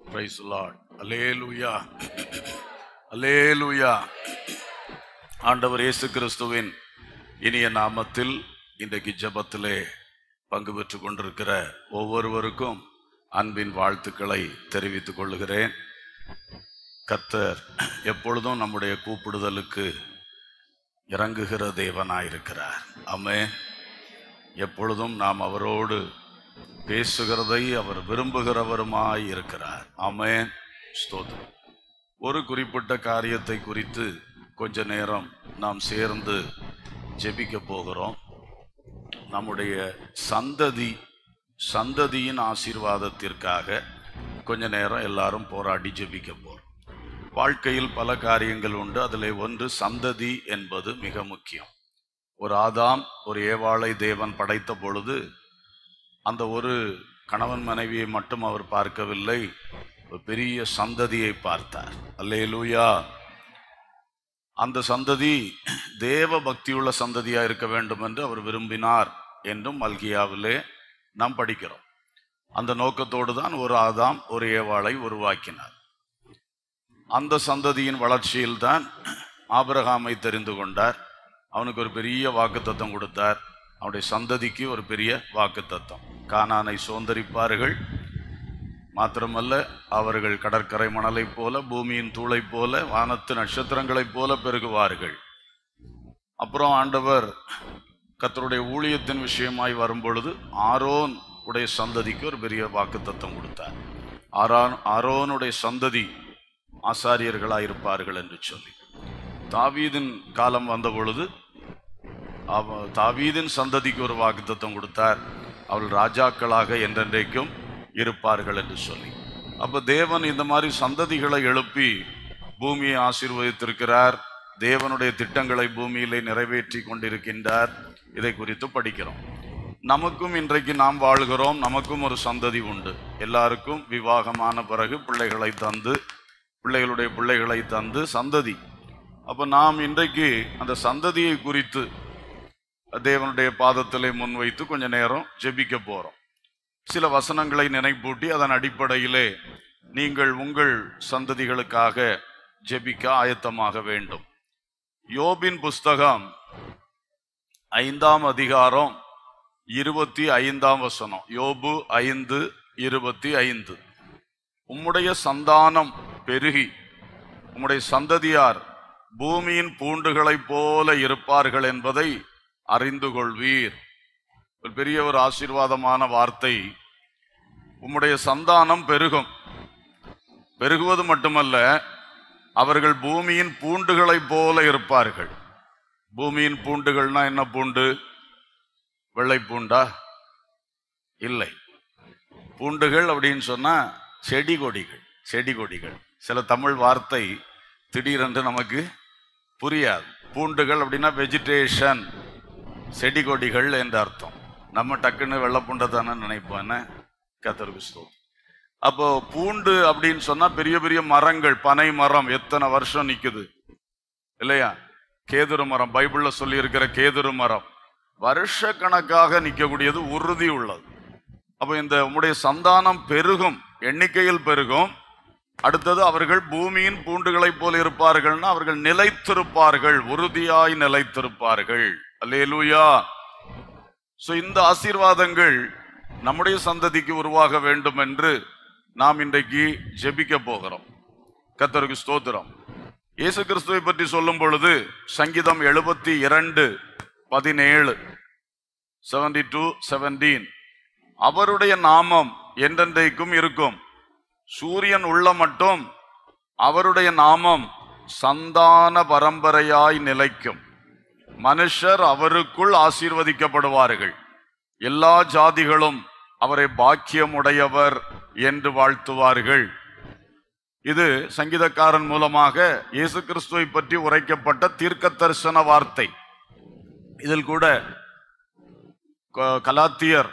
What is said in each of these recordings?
Price Lord alleluia alleluia ஆண்டவர் இயேசு கிறிஸ்துவின் இனிய நாமத்தில் இன்றைக்கு ஜெபத்திலே பங்கு பெற்றுக் கொண்டிருக்கிற ஒவ்வொருவருக்கும் அன்பின் வாழ்த்துக்களை தெரிவித்துக் கொள்கிறேன் கர்த்தர் எப்பொழுதும் நம்முடைய கூப்பிடுதலுக்கு இறங்குகிற தேவனாயிருக்கிறார் ஆமே எப்பொழுதும் நாம் அவரோடு பேசுகிறதை அவர் விரும்புகிறவருமாய் இருக்கிறார் ஆமென் ஸ்தோத்திரம் ஒரு குறிப்பிட்ட காரியத்தை குறித்து கொஞ்ச நேரம் நாம் சேர்ந்து ஜெபிக்க போகிறோம் நம்முடைய சந்ததி சந்ததியின் ஆசீர்வாதத்திற்காக கொஞ்ச நேரம் எல்லாரும் போராடி ஜெபிக்க போறோம் வாழ்க்கையில் பல காரியங்கள் உண்டு அதில் ஒன்று சந்ததி என்பது மிக முக்கியம் ஒரு ஆதாம் ஒரு ஏவாளை தேவன் படைத்த பொழுது அந்த ஒரு கணவன் மனைவியை மட்டும் அவர் பார்க்கவில்லை ஒரு பெரிய சந்ததியை பார்த்தார் அல்லேலூயா அந்த சந்ததி தேவ பக்தியுள்ள சந்ததியா இருக்க வேண்டும் என்று அவர் விரும்பினார் என்றும் மல்கியாவிலே நாம் படிக்கிறோம் அந்த நோக்கத்தோடு தான் ஒரு ஆதாம் ஒரு ஏவாளை உருவாக்கினார் அந்த சந்ததியின் வளர்ச்சியில்தான் ஆபிரகாமை தெரிந்து கொண்டார் அவனுக்கு ஒரு பெரிய வாக்குத்தத்தம் கொடுத்தார் அவனுடைய சந்ததிக்கு ஒரு பெரிய வாக்குத்தத்தம் கானானை சுதந்திரிப்பார்கள் மாத்திரமல்ல அவர்கள் கடற்கரை மணலைப் போல பூமியின் தூளைப் போல வானத்து நட்சத்திரங்களைப் போல பெருகுவார்கள் அப்புறம் ஆண்டவர் கர்த்தருடைய ஊழியத்தின் விஷயமாய் வரும்பொழுது ஆரோன் உடைய சந்ததிக்கு ஒரு பெரிய வாக்குத்தத்தம் கொடுத்தார் ஆரான் ஆரோனுடைய சந்ததி ஆசாரியர்களாயிருப்பார்கள் என்று சொல்லி தாவீதின் காலம் வந்த பொழுது அவ தாவீதின் சந்ததிக்கு ஒரு வாக்குத்தத்தம் கொடுத்தார் அவள் ராஜாக்களாக என்றென்றைக்கும் இருப்பார்கள் என்று சொல்லி அப்ப தேவன் இந்த மாதிரி சந்ததிகளை எழுப்பி பூமியை ஆசீர்வதித்திருக்கிறார் தேவனுடைய திட்டங்களை பூமியிலே நிறைவேற்றி கொண்டிருக்கின்றார் இதை குறித்து படிக்கிறோம் நமக்கும் இன்றைக்கு நாம் வாழ்கிறோம் நமக்கும் ஒரு சந்ததி உண்டு எல்லாருக்கும் விவாகமான பிறகு பிள்ளைகளை தந்து பிள்ளைகளுடைய பிள்ளைகளை தந்து சந்ததி அப்ப நாம் இன்றைக்கு அந்த சந்ததியை குறித்து தேவனுடைய பாதத்திலே முன்வைத்து கொஞ்ச நேரம் ஜெபிக்க போறோம் சில வசனங்களை நினைப்பூட்டி அதன் அடிப்படையிலே நீங்கள் உங்கள் சந்ததிகளுக்காக ஜெபிக்க ஆயத்தமாக வேண்டும் யோபின் புஸ்தகம் ஐந்தாம் அதிகாரம் இருபத்தி ஐந்தாம் வசனம் யோபு ஐந்து இருபத்தி ஐந்து உம்முடைய சந்தானம் பெருகி உம்முடைய சந்ததியார் பூமியின் பூண்டுகளைப் போல இருப்பார்கள் என்பதை அறிந்து கொள்வீர் ஒரு பெரிய ஒரு ஆசீர்வாதமான வார்த்தை உம்முடைய சந்தானம் பெருகும் பெருகுவது மட்டுமல்ல அவர்கள் பூமியின் பூண்டுகளைப் போல இருப்பார்கள் பூமியின் பூண்டுகள்னா என்ன பூண்டு வெள்ளை பூண்டா இல்லை பூண்டுகள் அப்படின்னு சொன்னா செடி கொடிகள் செடி கொடிகள் சில தமிழ் வார்த்தை திடீரென்று நமக்கு புரியாது பூண்டுகள் அப்படின்னா வெஜிடேஷன் செடி கொடிகள் என்று அர்த்தம் நம்ம டக்குன்னு வெள்ளப்பூண்டை தானே நினைப்போம் என்ன கத்தருக்கு ஸ்தோத்திரம். அப்போ பூண்டு அப்படின்னு சொன்னா பெரிய பெரிய மரங்கள் பனை மரம் எத்தனை வருஷம் நிக்குது இல்லையா கேதுரு மரம் பைபிள்ல சொல்லி இருக்கிற கேதுரு மரம் வருஷ கணக்காக நிற்கக்கூடியது உறுதி உள்ளது அப்போ இந்த உம்முடைய சந்தானம் பெருகும் எண்ணிக்கையில் பெருகும் அடுத்தது அவர்கள் பூமியின் பூண்டுகளைப் போல இருப்பார்கள்னா அவர்கள் நிலைத்திருப்பார்கள் உறுதியாய் நிலைத்திருப்பார்கள் அல்லேலூயா சோ இந்த ஆசீர்வாதங்கள் நம்முடைய சந்ததிக்கு உருவாக வேண்டும் என்று நாம் இன்றைக்கு ஜெபிக்க போகிறோம் கத்தருக்கு ஸ்தோத்திரம் இயேசு கிறிஸ்துவை பற்றி சொல்லும் பொழுது சங்கீதம் எழுபத்தி இரண்டு பதினேழு செவன்டி டூ செவன்டீன் அவருடைய நாமம் என்றென்றைக்கும் இருக்கும் சூரியன் உள்ள மட்டும் அவருடைய நாமம் சந்தான பரம்பரையாய் நிலைக்கும் மனுஷர் அவருக்குள் ஆசீர்வதிக்கப்படுவார்கள் எல்லா ஜாதிகளும் அவரை பாக்கியமுடையவர் என்று வாழ்த்துவார்கள் இது சங்கீதக்காரன் மூலமாக இயேசு கிறிஸ்துவை பற்றி உரைக்கப்பட்ட தீர்க்க தரிசன வார்த்தை இதில் கூட க- கலாத்தியர்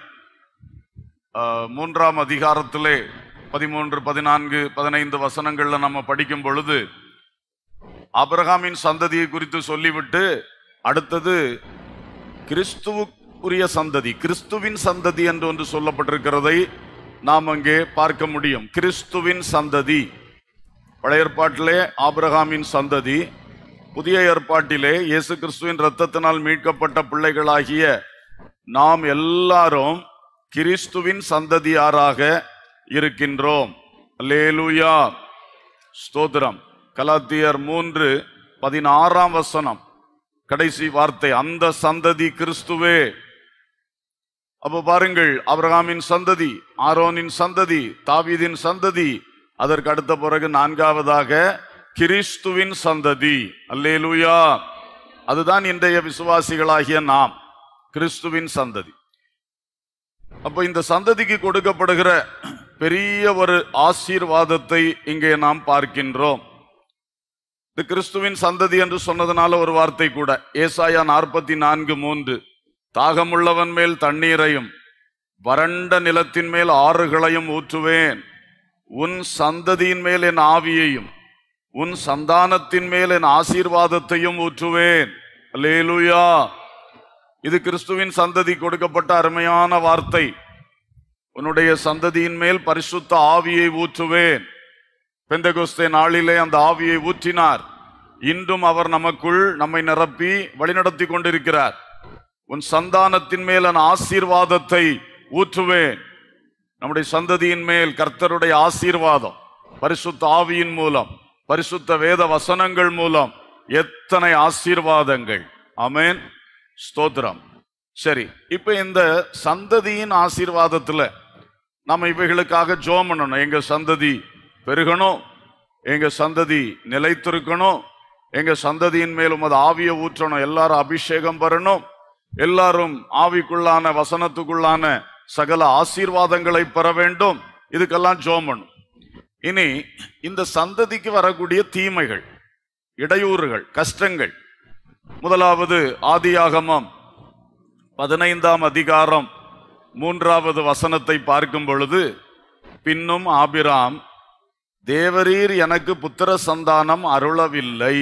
அஹ், மூன்றாம் அதிகாரத்திலே பதிமூன்று பதினான்கு பதினைந்து வசனங்கள்ல நம்ம படிக்கும் பொழுது ஆபிரகாமின் சந்ததியை குறித்து சொல்லிவிட்டு அடுத்தது கிறிஸ்துவுக்குரிய சந்ததி கிறிஸ்துவின் சந்ததி என்று ஒன்று சொல்லப்பட்டிருக்கிறதை நாம் அங்கே பார்க்க முடியும் கிறிஸ்துவின் சந்ததி பழைய ஏற்பாட்டிலே ஆபிரகாமின் சந்ததி புதிய ஏற்பாட்டிலே இயேசு கிறிஸ்துவின் இரத்தத்தினால் மீட்கப்பட்ட பிள்ளைகளாகிய நாம் எல்லாரும் கிறிஸ்துவின் சந்ததியாராக இருக்கின்றோம் அல்லேலூயா ஸ்தோத்திரம் கலாத்தியர் மூன்று பதினாறாம் வசனம் கடைசி வார்த்தை அந்த சந்ததி கிறிஸ்துவே அப்ப பாருங்கள் அபிரகாமின் சந்ததி ஆரோனின் சந்ததி தாவீதின் சந்ததி அதற்கு அடுத்த பிறகு நான்காவதாக கிறிஸ்துவின் சந்ததி அல்லேலூயா அதுதான் இன்றைய விசுவாசிகளாகிய நாம் கிறிஸ்துவின் சந்ததி அப்ப இந்த சந்ததிக்கு கொடுக்கப்படுகிற பெரிய ஒரு ஆசீர்வாதத்தை இங்கே நாம் பார்க்கின்றோம் இது கிறிஸ்துவின் சந்ததி என்று சொன்னதுனால ஒரு வார்த்தை கூட ஏசாயா நாற்பத்தி நான்கு மூன்று தாகமுள்ளவன் மேல் தண்ணீரையும் வறண்ட நிலத்தின் மேல் ஆறுகளையும் ஊற்றுவேன் உன் சந்ததியின் மேல் என் ஆவியையும் உன் சந்தானத்தின் மேல் என் ஆசீர்வாதத்தையும் ஊற்றுவேன் அல்லேலூயா இது கிறிஸ்துவின் சந்ததி கொடுக்கப்பட்ட அருமையான வார்த்தை உன்னுடைய சந்ததியின் மேல் பரிசுத்த ஆவியை ஊற்றுவேன் பெந்தகோஸ்தே நாளிலே அந்த ஆவியை ஊற்றினார் இன்றும் அவர் நமக்குள் நம்மை நிரப்பி வழிநடத்தி கொண்டிருக்கிறார் உன் சந்தானத்தின் மேல் நான் ஆசீர்வாதத்தை ஊற்றுவேன் நம்முடைய சந்ததியின் மேல் கர்த்தருடைய ஆசீர்வாதம் பரிசுத்த ஆவியின் மூலம் பரிசுத்த வேத வசனங்கள் மூலம் எத்தனை ஆசீர்வாதங்கள் ஆமென் ஸ்தோத்திரம் சரி இப்ப இந்த சந்ததியின் ஆசீர்வாதத்துல நம்ம இவைகளுக்காக ஜோம் பண்ணணும் எங்க சந்ததி பெருகணும் எங்க சந்ததி நிலைத்திருக்கணும் எங்க சந்ததியின் மேல் உமது ஆவியை ஊற்றணும் எல்லாரும் அபிஷேகம் பெறணும் எல்லாரும் ஆவிக்குள்ளான வசனத்துக்குள்ளான சகல ஆசீர்வாதங்களை பெற வேண்டும் இதுக்கெல்லாம் ஜோம் பண்ணும் இனி இந்த சந்ததிக்கு வரக்கூடிய தீமைகள் இடையூறுகள் கஷ்டங்கள் முதலாவது ஆதியாகமம் பதினைந்தாம் அதிகாரம் மூன்றாவது வசனத்தை பார்க்கும் பொழுது பின்னும் ஆபிராம் தேவரீர் எனக்கு புத்திர சந்தானம் அருளவில்லை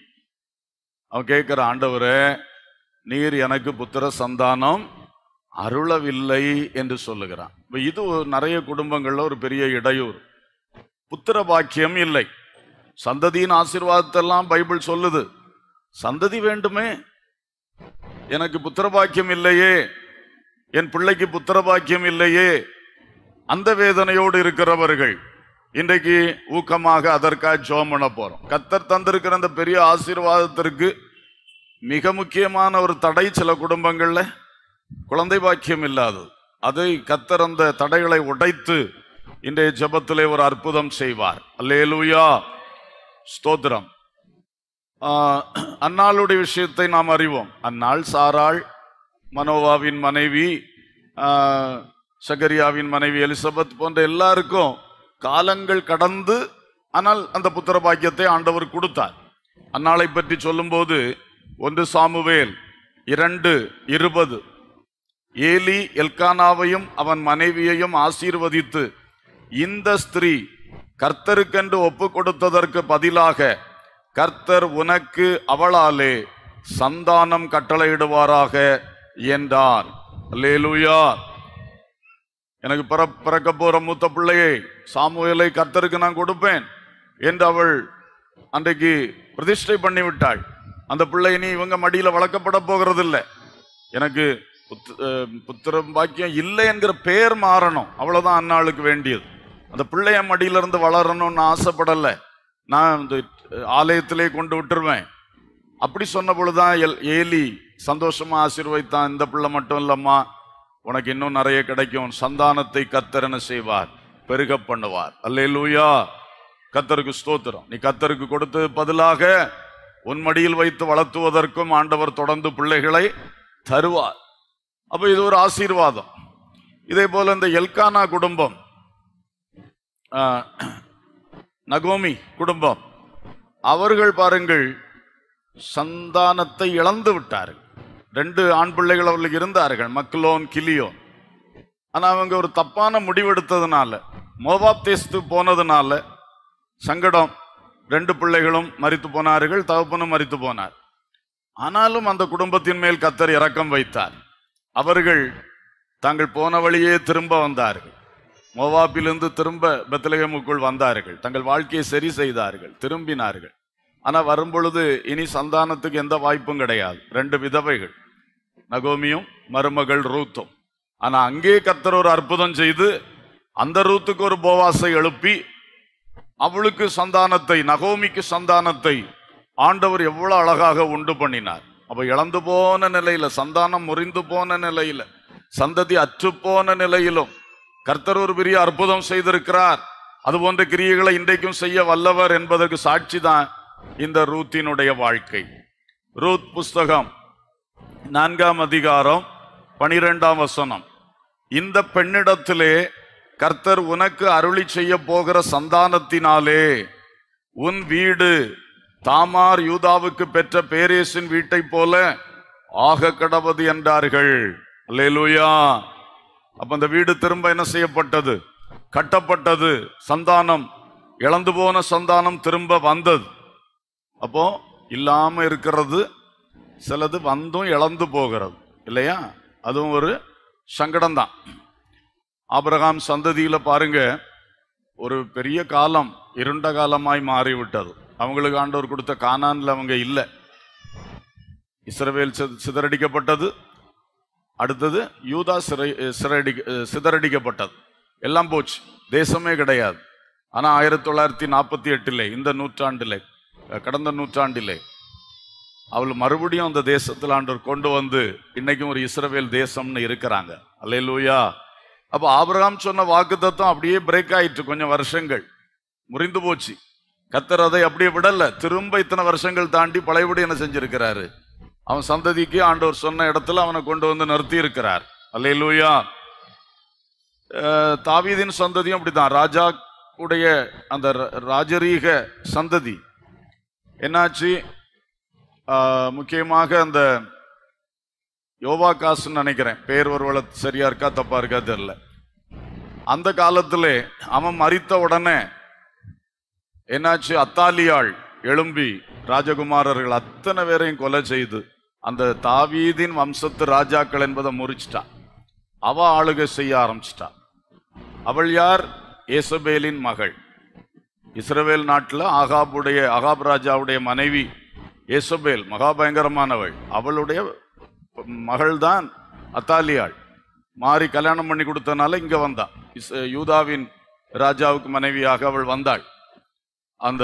அவன் கேட்கிற ஆண்டவரே நீர் எனக்கு புத்திர சந்தானம் அருளவில்லை என்று சொல்லுகிறான் இப்ப இது ஒரு நிறைய குடும்பங்கள்ல ஒரு பெரிய இடையூறு புத்திர பாக்கியம் இல்லை சந்ததியின் ஆசீர்வாதத்தெல்லாம் பைபிள் சொல்லுது சந்ததி வேண்டுமே எனக்கு புத்திர பாக்கியம் இல்லையே என் பிள்ளைக்கு புத்திர பாக்கியம் இல்லையே அந்த வேதனையோடு இருக்கிறவர்கள் இன்றைக்கு ஊக்கமாக அதற்காக ஜோம் பண்ண போறோம் கத்தர் தந்திருக்கிற அந்த பெரிய ஆசீர்வாதத்திற்கு மிக முக்கியமான ஒரு தடை சில குடும்பங்கள்ல குழந்தை பாக்கியம் இல்லாதது அதை கத்தர் அந்த தடைகளை உடைத்து இன்றைய ஜெபத்திலே ஒரு அற்புதம் செய்வார் அல்லேலூயா ஸ்தோத்திரம் ஆஹ், அன்னாளுடைய விஷயத்தை நாம் அறிவோம் அன்னாள் சாராள் மனோவாவின் மனைவி ஆஹ், சகரியாவின் மனைவி எலிசபெத் போன்ற எல்லாருக்கும் காலங்கள் கடந்து ஆனால் அந்த புத்திர பாக்கியத்தை ஆண்டவர் கொடுத்தார் அன்னாளை பற்றி சொல்லும்போது ஒன்று சாமுவேல் இரண்டு இருபது ஏலி எல்கானாவையும் அவன் மனைவியையும் ஆசீர்வதித்து இந்த ஸ்திரீ கர்த்தருக்கென்று ஒப்பு கொடுத்ததற்கு பதிலாக கர்த்தர் உனக்கு அவளாலே சந்தானம் கட்டளையிடுவாராக என்றார் அல்லேலூயா எனக்கு பிற பிறக்க போற மூத்த பிள்ளையை சாமுவேலை கர்த்தருக்கு நான் கொடுப்பேன் என்று அவள் அன்றைக்கு பிரதிஷ்டை பண்ணி விட்டாள் அந்த பிள்ளை இனி இவங்க மடியில வளர்க்கப்பட போகிறதில்லை எனக்கு புத்த- அஹ் புத்திரம் பாக்கியம் இல்லை என்கிற பேர் மாறணும் அவ்வளவுதான் அன்னாளுக்கு வேண்டியது அந்த பிள்ளைய மடியில இருந்து வளரணும்னு ஆசைப்படல நான் இந்த ஆலயத்திலே கொண்டு விட்டுருவேன் அப்படி சொன்ன பொழுதுதான் எல்- ஏலி சந்தோஷமா ஆசீர்வதித்தான் இந்த பிள்ளை மட்டும் இல்லம்மா உனக்கு இன்னும் நிறைய கிடைக்கும் சந்தானத்தை கத்தர் என்ன செய்வார் பெருக பண்ணுவார் அல்லேலூயா கத்தருக்கு ஸ்தோத்திரம் நீ கத்தருக்கு கொடுத்தது பதிலாக உன் மடியில் வைத்து வளர்த்துவதற்கும் ஆண்டவர் தொடர்ந்து பிள்ளைகளை தருவார் அப்ப இது ஒரு ஆசீர்வாதம் இதே போல இந்த எல்கானா குடும்பம் ஆஹ், நகோமி குடும்பம் அவர்கள் பாருங்கள் சந்தானத்தை இழந்து விட்டார்கள் ரெண்டு ஆண் பிள்ளைகள் அவர்களுக்கு இருந்தார்கள் மக்லோன் கிளியோன் ஆனா அவங்க ஒரு தப்பான முடிவெடுத்ததுனால மோவாப் தேசத்துக்கு போனதுனால சங்கடம் ரெண்டு பிள்ளைகளும் மரித்து போனார்கள் தகப்பனும் மரித்து போனார் ஆனாலும் அந்த குடும்பத்தின் மேல் கத்தர் இரக்கம் வைத்தார் அவர்கள் தாங்கள் போன வழியே திரும்ப வந்தார்கள் மோவாப்பிலிருந்து திரும்ப பெத்லகேமுக்குள் வந்தார்கள் தங்கள் வாழ்க்கையை சரி செய்தார்கள் திரும்பினார்கள் ஆனா வரும்பொழுது இனி சந்தானத்துக்கு எந்த வாய்ப்பும் கிடையாது ரெண்டு விதவைகள் நகோமியும் மருமகள் ரூத்தும் ஆனா அங்கே கர்த்தர் ஒரு அற்புதம் செய்து அந்த ரூத்துக்கு ஒரு போவாசை எழுப்பி அவளுக்கு சந்தானத்தை நகோமிக்கு சந்தானத்தை ஆண்டவர் எவ்வளவு அழகாக உண்டு பண்ணினார் அப்ப இழந்து போன நிலையில சந்தானம் முறிந்து போன நிலையில சந்ததி அற்று போன நிலையிலும் கர்த்தர் ஒரு பெரிய அற்புதம் செய்திருக்கிறார் அது போன்ற கிரியைகளை இன்றைக்கும் செய்ய வல்லவர் என்பதற்கு சாட்சி தான் இந்த ரூத்தினுடைய வாழ்க்கை ரூத் புஸ்தகம் நான்காம் அதிகாரம் பனிரெண்டாம் வசனம் இந்த பெண்ணிடத்திலே கர்த்தர் உனக்கு அருளி செய்ய போகிற சந்தானத்தினாலே உன் வீடு தாமார் யூதாவுக்கு பெற்ற பேரேசின் வீட்டை போல ஆக கடவது என்றார்கள் அல்லேலூயா அப்ப அந்த வீடு திரும்ப என்ன செய்யப்பட்டது கட்டப்பட்டது சந்தானம் இழந்து போன சந்தானம் திரும்ப வந்தது அப்போ இல்லாம இருக்கிறது சிலது வந்தும் இழந்து போகிறது இல்லையா அதுவும் ஒரு சங்கடம் தான் ஆபிரகாம் சந்ததியில பாருங்க ஒரு பெரிய காலம் இருண்ட காலமாய் மாறிவிட்டது அவங்களுக்கு ஆண்டவர் கொடுத்த கானான்ல அவங்க இல்லை இஸ்ரவேல் சித- சிதறடிக்கப்பட்டது அடுத்தது யூதா சிறை சிறடி சிதறடிக்கப்பட்டது எல்லாம் போச்சு தேசமே கிடையாது ஆனா ஆயிரத்தி தொள்ளாயிரத்தி நாற்பத்தி எட்டிலே இந்த நூற்றாண்டிலே அஹ், கடந்த நூற்றாண்டிலே அவள் மறுபடியும் அந்த தேசத்தில் ஆண்டவர் கொண்டு வந்து இன்னைக்கும் ஒரு இஸ்ரவேல் தேசம்னு இருக்கிறாங்க அல்லேலூயா அப்ப ஆபிரகாம் சொன்ன வாக்குத்தத்தம் அப்படியே பிரேக் ஆயிட்டு கொஞ்சம் வருஷங்கள் முறிந்து போச்சு கத்தர் அதை அப்படியே விடல திரும்ப இத்தனை வருஷங்கள் தாண்டி பழையபடி என்ன செஞ்சிருக்கிறாரு அவன் சந்ததிக்கு ஆண்டவர் சொன்ன இடத்துல அவனை கொண்டு வந்து நிறுத்தி இருக்கிறார் அல்லேலூயா அஹ், தாவீதின் சந்ததியும் அப்படிதான் ராஜா உடைய அந்த ர- ராஜரீக சந்ததி என்னாச்சு ஆஹ், முக்கியமாக அந்த யோவா காசுன்னு நினைக்கிறேன் பேர் ஒருவேளை சரியா இருக்கா தப்பா இருக்கா தெரியல அந்த காலத்திலே அவன் மறித்த உடனே என்னாச்சு அத்தாலியாள் எழும்பி ராஜகுமாரர்கள் அத்தனை பேரையும் கொலை செய்து அந்த தாவீதின் வம்சத்து ராஜாக்கள் என்பதை முறிச்சிட்டான் அவ ஆளுகை செய்ய ஆரம்பிச்சிட்டான் அவள் யார் ஏசபேலின் மகள் இஸ்ரவேல் நாட்டில் ஆகாபுடைய ஆகாப் ராஜாவுடைய மனைவி ஏசபேல் மகா பயங்கரமானவள் அவளுடைய மகள்தான் அத்தாலியாள் மாறி கல்யாணம் பண்ணி கொடுத்தனால இங்க வந்தா இஸ்- யூதாவின் ராஜாவுக்கு மனைவியாக அவள் வந்தாள் அந்த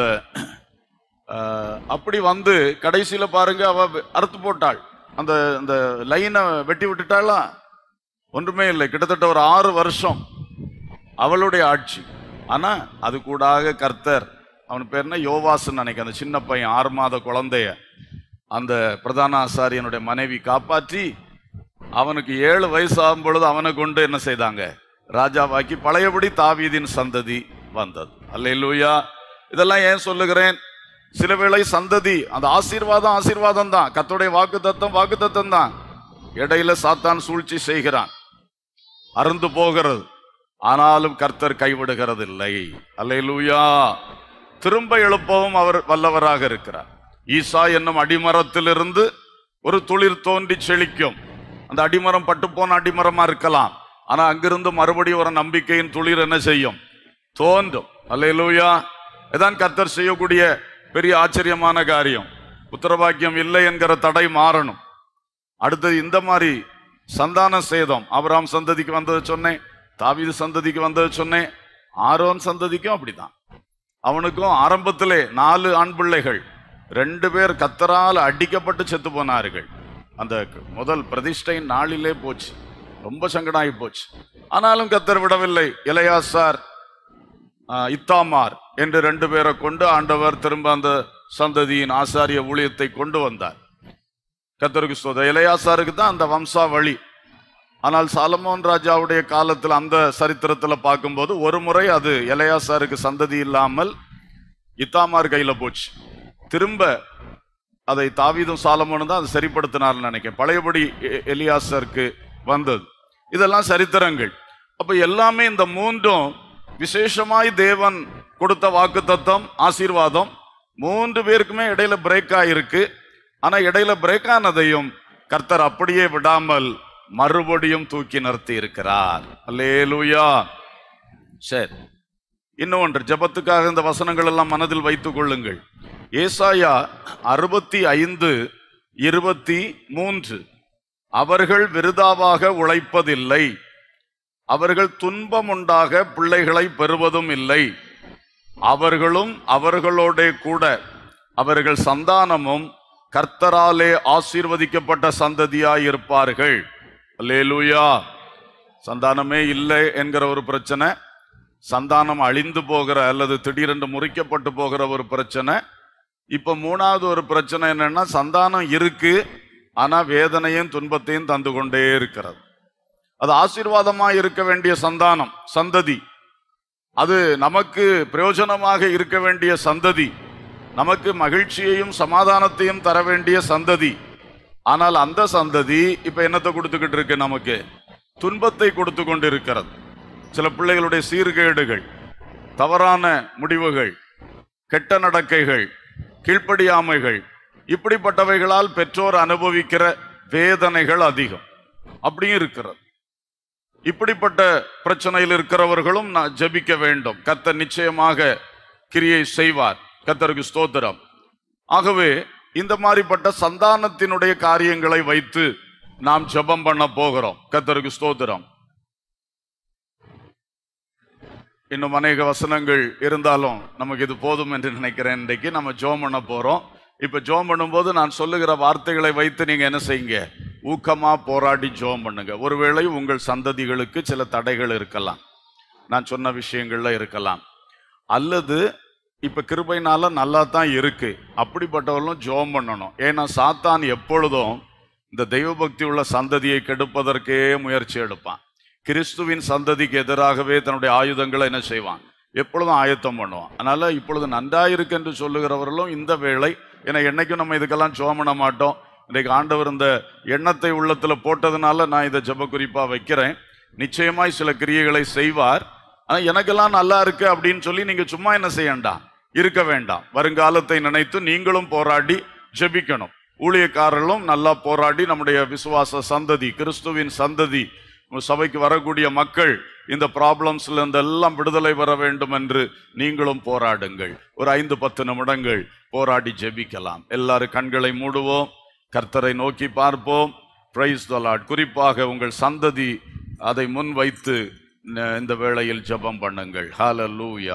அஹ், அப்படி வந்து கடைசியில பாருங்க அவ வெ- அறுத்து போட்டாள் அந்த அந்த லைனை வெட்டி விட்டுட்டாளா ஒன்றுமே இல்லை கிட்டத்தட்ட ஒரு ஆறு வருஷம் அவளுடைய ஆட்சி ஆனா அது கூடாக கர்த்தர் அவன் பேர் என்ன யோவாசுன்னு நினைக்க அந்த சின்ன பையன் ஆறு மாத குழந்தைய அந்த பிரதான ஆசாரியனுடைய மனைவி காப்பாற்றி அவனுக்கு ஏழு வயசு ஆகும் பொழுது அவனை கொண்டு என்ன செய்தாங்க ராஜாவாக்கி பழையபடி தாவீதின் சந்ததி வந்தது அல்லேலூயா இதெல்லாம் ஏன் சொல்லுகிறேன் சில வேளை சந்ததி அந்த ஆசீர்வாதம் ஆசீர்வாதம் தான் கத்தோடைய வாக்கு தத்தம் வாக்கு தத்தம் தான் இடையில சாத்தான் சூழ்ச்சி செய்கிறான் அருந்து போகிறது ஆனாலும் கர்த்தர் கைவிடுகிறது இல்லை அல்லேலூயா திரும்ப எழுப்பவும் அவர் வல்லவராக இருக்கிறார் ஈசா என்னும் அடிமரத்திலிருந்து ஒரு துளிர் தோன்றி செழிக்கும் அந்த அடிமரம் பட்டு போன அடிமரமா இருக்கலாம் ஆனா அங்கிருந்து மறுபடியும் ஒரு நம்பிக்கையின் துளிர் என்ன செய்யும் தோன்றும் அல்லேலூயா இதான் கர்த்தர் செய்யக்கூடிய பெரிய ஆச்சரியமான காரியம் உத்தரவாக்கியம் இல்லை என்கிற தடை மாறணும் அடுத்தது இந்த மாதிரி சந்தான சேதம் ஆபிரகாம் சந்ததிக்கு வந்தது சொன்னேன் தாவீது சந்ததிக்கு வந்தது சொன்னேன் ஆரோன் சந்ததிக்கும் அப்படிதான் அவனுக்கும் ஆரம்பத்திலே நாலு ஆண் பிள்ளைகள் ரெண்டு பேர் கத்தரால் அடிக்கப்பட்டு செத்து போனார்கள் அந்த க- முதல் பிரதிஷ்டை நாளிலே போச்சு ரொம்ப சங்கடாகி போச்சு ஆனாலும் கத்தர் விடவில்லை இளையாசார் ஆ, இத்தாமார் என்று ரெண்டு பேரை கொண்டு ஆண்டவர் திரும்ப அந்த சந்ததியின் ஆசாரிய ஊழியத்தை கொண்டு வந்தார் கத்தருக்கு சோத இளையாசாருக்கு தான் அந்த வம்சாவளி ஆனால் சாலமோன் ராஜாவுடைய காலத்தில் அந்த சரித்திரத்தில் பார்க்கும்போது ஒரு முறை அது இளையாசாருக்கு சந்ததி இல்லாமல் இத்தாமார் கையில போச்சு திரும்ப அதை தாவீதும் சாலமோனும் தான் அதை சரிப்படுத்தினார்னு நினைக்கிறேன் பழையபடி எ- எலியாசருக்கு வந்தது இதெல்லாம் சரித்திரங்கள் அப்ப எல்லாமே இந்த மூன்றும் விசேஷமாய் தேவன் கொடுத்த வாக்கு தத்தம் ஆசீர்வாதம் மூன்று பேருக்குமே இடையில பிரேக் ஆயிருக்கு ஆனா இடையில பிரேக் ஆனதையும் கர்த்தர் அப்படியே விடாமல் மறுபடியும் தூக்கி நிறுத்தி இருக்கிறார் அல்லேலூயா சரி இன்னும் ஒன்று ஜெபத்துக்காக இந்த வசனங்கள் எல்லாம் மனதில் வைத்துக் கொள்ளுங்கள் ஏசாயா அறுபத்தி ஐந்து இருபத்தி மூன்று அவர்கள் விருதாவாக உழைப்பதில்லை அவர்கள் துன்பம் உண்டாக பிள்ளைகளை பெறுவதும் இல்லை அவர்களும் அவர்களோடே கூட அவர்கள் சந்தானமும் கர்த்தராலே ஆசீர்வதிக்கப்பட்ட சந்ததியாய் இருப்பார்கள் அல்லேலூயா சந்தானமே இல்லை என்கிற ஒரு பிரச்சனை சந்தானம் அழிந்து போகிற அல்லது திடீரென்று முறிக்கப்பட்டு போகிற ஒரு பிரச்சனை இப்ப மூணாவது ஒரு பிரச்சனை என்னன்னா சந்தானம் இருக்கு ஆனா வேதனையும் துன்பத்தையும் தந்து கொண்டே இருக்கிறது அது ஆசீர்வாதமா இருக்க வேண்டிய சந்தானம் சந்ததி அது நமக்கு பிரயோஜனமாக இருக்க வேண்டிய சந்ததி நமக்கு மகிழ்ச்சியையும் சமாதானத்தையும் தர வேண்டிய சந்ததி ஆனால் அந்த சந்ததி இப்ப என்னத்தை கொடுத்துக்கிட்டு இருக்கு நமக்கு துன்பத்தை கொடுத்து கொண்டு இருக்கிறது சில பிள்ளைகளுடைய சீர்கேடுகள் தவறான முடிவுகள் கெட்ட நடக்கைகள் கீழ்ப்படியாமைகள் இப்படிப்பட்டவைகளால் பெற்றோர் அனுபவிக்கிற வேதனைகள் அதிகம் அப்படியும் இருக்கிறது இப்படிப்பட்ட பிரச்சனையில் இருக்கிறவர்களும் நான் ஜெபிக்க வேண்டும் கர்த்தர் நிச்சயமாக கிரியை செய்வார் கர்த்தருக்கு ஸ்தோத்திரம் ஆகவே இந்த மாதிரிப்பட்ட சந்தானத்தினுடைய காரியங்களை வைத்து நாம் ஜெபம் பண்ண போகிறோம் கர்த்தருக்கு ஸ்தோத்திரம் இன்னும் அநேக வசனங்கள் இருந்தாலும் நமக்கு இது போதும் என்று நினைக்கிறேன் இன்றைக்கு நம்ம ஜோம் பண்ண போறோம் இப்ப ஜோம் பண்ணும்போது நான் சொல்லுகிற வார்த்தைகளை வைத்து நீங்க என்ன செய்யுங்க ஊக்கமா போராடி ஜோம் பண்ணுங்க ஒருவேளை உங்கள் சந்ததிகளுக்கு சில தடைகள் இருக்கலாம் நான் சொன்ன விஷயங்கள்ல இருக்கலாம் அல்லது இப்ப கிருபைனால நல்லா தான் இருக்கு அப்படிப்பட்டவர்களும் ஜோம் பண்ணணும் ஏன்னா சாத்தான் எப்பொழுதும் இந்த தெய்வ பக்தி உள்ள சந்ததியை கெடுப்பதற்கே முயற்சி எடுப்பான் கிறிஸ்துவின் சந்ததிக்கு எதிராகவே தன்னுடைய ஆயுதங்களை என்ன செய்வான் எப்பொழுதும் ஆயத்தம் பண்ணுவான் அதனால இப்பொழுது நன்றாயிருக்கு என்று சொல்லுகிறவர்களும் இந்த வேளை ஏன்னா என்னைக்கும் நம்ம இதுக்கெல்லாம் ஜோம் பண்ண மாட்டோம் இன்றைக்கு ஆண்டவர் இந்த எண்ணத்தை உள்ளத்துல போட்டதுனால நான் இதை ஜெப குறிப்பா வைக்கிறேன் நிச்சயமாய் சில கிரியைகளை செய்வார் ஆனா எனக்கெல்லாம் நல்லா இருக்கு அப்படின்னு சொல்லி நீங்க சும்மா என்ன செய்யண்டாம் இருக்க வேண்டாம் வருங்காலத்தை நினைத்து நீங்களும் போராடி ஜெபிக்கணும் ஊழியக்காரர்களும் நல்லா போராடி நம்முடைய விசுவாச சந்ததி கிறிஸ்துவின் சந்ததி சபைக்கு வரக்கூடிய மக்கள் இந்த ப்ராப்ளம்ஸ்ல இருந்தெல்லாம் விடுதலை பெற வேண்டும் என்று நீங்களும் போராடுங்கள் ஒரு ஐந்து பத்து நிமிடங்கள் போராடி ஜெபிக்கலாம் எல்லாரும் கண்களை மூடுவோம் கர்த்தரை நோக்கி பார்ப்போம் பிரைஸ் லார்ட் குறிப்பாக உங்கள் சந்ததி அதை முன் வைத்து ந- இந்த வேளையில் ஜெபம் பண்ணுங்கள் ஹalleluya